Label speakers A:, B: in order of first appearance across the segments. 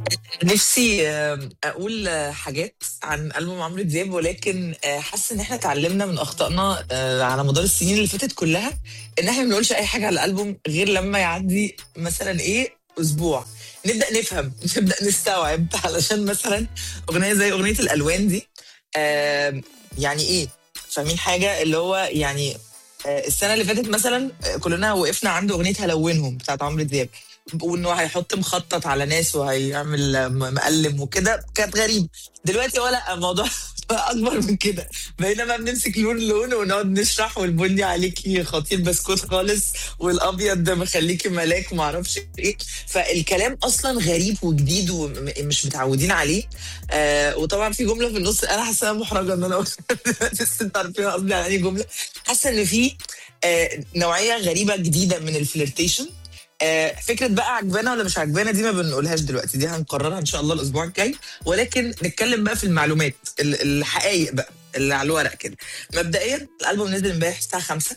A: نفسي آم، اقول آه، حاجات عن البوم عمرو دياب ولكن آه، حاسه ان احنا اتعلمنا من اخطائنا آه، على مدار السنين اللي فاتت كلها ان احنا ما بنقولش اي حاجه على الالبوم غير لما يعدي مثلا ايه اسبوع نبدا نفهم نبدا نستوعب علشان مثلا اغنيه زي اغنيه الالوان دي آم، يعني ايه فاهمين حاجه اللي هو يعني آه، السنه اللي فاتت مثلا آه، كلنا وقفنا عند اغنيه هلونهم بتاعت عمرو دياب وانه هيحط مخطط على ناس وهيعمل م- مقلم وكده كانت غريب دلوقتي ولا الموضوع بقى اكبر من كده بقينا بقى بنمسك لون لون ونقعد نشرح والبني عليكي خطير بسكوت خالص والابيض ده مخليكي ملاك معرفش ايه فالكلام اصلا غريب وجديد ومش متعودين عليه آه وطبعا في جمله في النص انا حاسه أنا محرجه ان انا اقولها دلوقتي بس انتوا عارفين قصدي على اي جمله حاسه ان في آه نوعيه غريبه جديده من الفلirtation آه، فكره بقى عجبانه ولا مش عجبانه دي ما بنقولهاش دلوقتي دي هنقررها ان شاء الله الاسبوع الجاي ولكن نتكلم بقى في المعلومات ال- الحقائق بقى اللي على الورق كده مبدئيا الالبوم نزل امبارح الساعه 5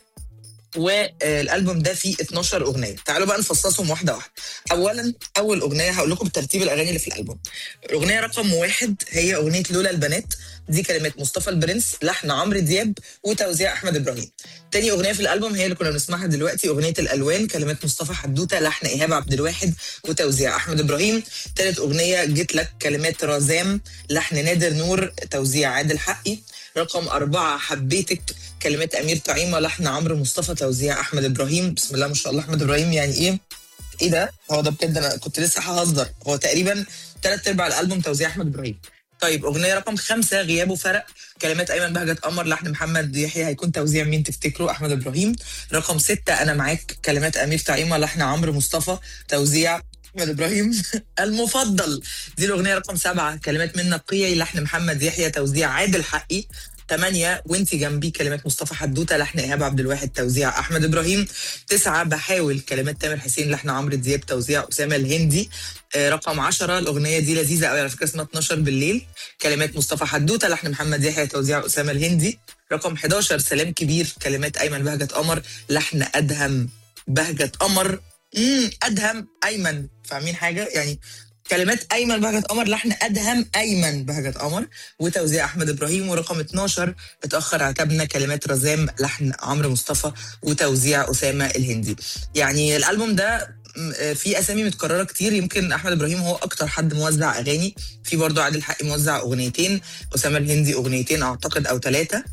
A: والالبوم ده فيه 12 اغنيه تعالوا بقى نفصصهم واحده واحده اولا اول اغنيه هقول لكم ترتيب الاغاني اللي في الالبوم الاغنيه رقم واحد هي اغنيه لولا البنات دي كلمات مصطفى البرنس لحن عمرو دياب وتوزيع احمد ابراهيم تاني اغنيه في الالبوم هي اللي كنا بنسمعها دلوقتي اغنيه الالوان كلمات مصطفى حدوته لحن ايهاب عبد الواحد وتوزيع احمد ابراهيم تالت اغنيه جيت لك كلمات رزام لحن نادر نور توزيع عادل حقي رقم أربعة حبيتك كلمات أمير طعيمة لحن عمرو مصطفى توزيع أحمد إبراهيم بسم الله ما شاء الله أحمد إبراهيم يعني إيه إيه ده هو ده بجد أنا كنت لسه ههزر هو تقريبا تلات أرباع الألبوم توزيع أحمد إبراهيم طيب أغنية رقم خمسة غيابه فرق كلمات أيمن بهجت قمر لحن محمد يحيى هيكون توزيع مين تفتكروا أحمد إبراهيم رقم ستة أنا معاك كلمات أمير طعيمة لحن عمرو مصطفى توزيع احمد ابراهيم المفضل دي الاغنيه رقم سبعه كلمات منى قيعي لحن محمد يحيى توزيع عادل حقي ثمانية وانتي جنبي كلمات مصطفى حدوتة لحن إيهاب عبد الواحد توزيع أحمد إبراهيم تسعة بحاول كلمات تامر حسين لحن عمرو دياب توزيع أسامة الهندي آه، رقم عشرة الأغنية دي لذيذة قوي على فكرة اسمها 12 بالليل كلمات مصطفى حدوتة لحن محمد يحيى توزيع أسامة الهندي رقم 11 سلام كبير كلمات أيمن بهجت قمر لحن أدهم بهجت قمر امم ادهم ايمن فاهمين حاجه يعني كلمات ايمن بهجت قمر لحن ادهم ايمن بهجت قمر وتوزيع احمد ابراهيم ورقم 12 اتاخر عتبنا كلمات رزام لحن عمرو مصطفى وتوزيع اسامه الهندي يعني الالبوم ده م- آه، في اسامي متكرره كتير يمكن احمد ابراهيم هو اكتر حد موزع اغاني في برضه عادل حقي موزع اغنيتين اسامه الهندي اغنيتين اعتقد او ثلاثه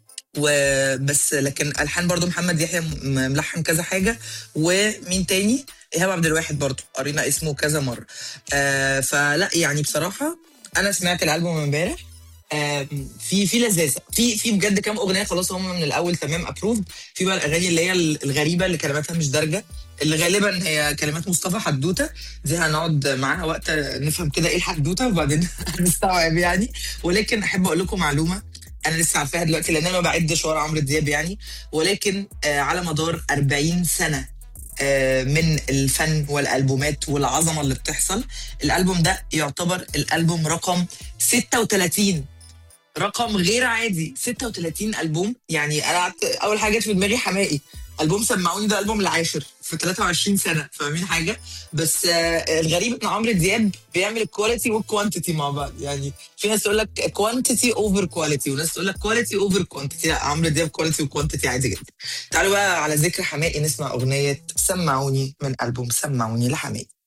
A: وبس لكن الحان برضو محمد يحيى م- ملحن كذا حاجه ومين تاني ايهاب عبد الواحد برضو قرينا اسمه كذا مره آه فلا يعني بصراحه انا سمعت الالبوم امبارح آم، في في لذاذه في في بجد كام اغنيه خلاص هم من الاول تمام ابروفد في بقى الاغاني اللي هي الغريبه اللي كلماتها مش دارجه اللي غالبا هي كلمات مصطفى حدوته دي هنقعد معاها وقت نفهم كده ايه الحدوته وبعدين هنستوعب يعني ولكن احب اقول لكم معلومه انا لسه عارفاها دلوقتي لان انا ما بعدش ورا عمرو دياب يعني ولكن آه على مدار 40 سنه آه من الفن والالبومات والعظمه اللي بتحصل الالبوم ده يعتبر الالبوم رقم 36 رقم غير عادي 36 البوم يعني انا قعدت اول حاجه جت في دماغي حماقي البوم سمعوني ده البوم العاشر في 23 سنه فاهمين حاجه بس آه الغريب ان عمرو دياب بيعمل الكواليتي والكوانتيتي مع بعض يعني في ناس تقول لك كوانتيتي اوفر كواليتي وناس تقول لك كواليتي اوفر كوانتيتي لا عمرو دياب كواليتي وكوانتيتي عادي جدا تعالوا بقى على ذكر حماقي نسمع اغنيه سمعوني من البوم سمعوني لحماقي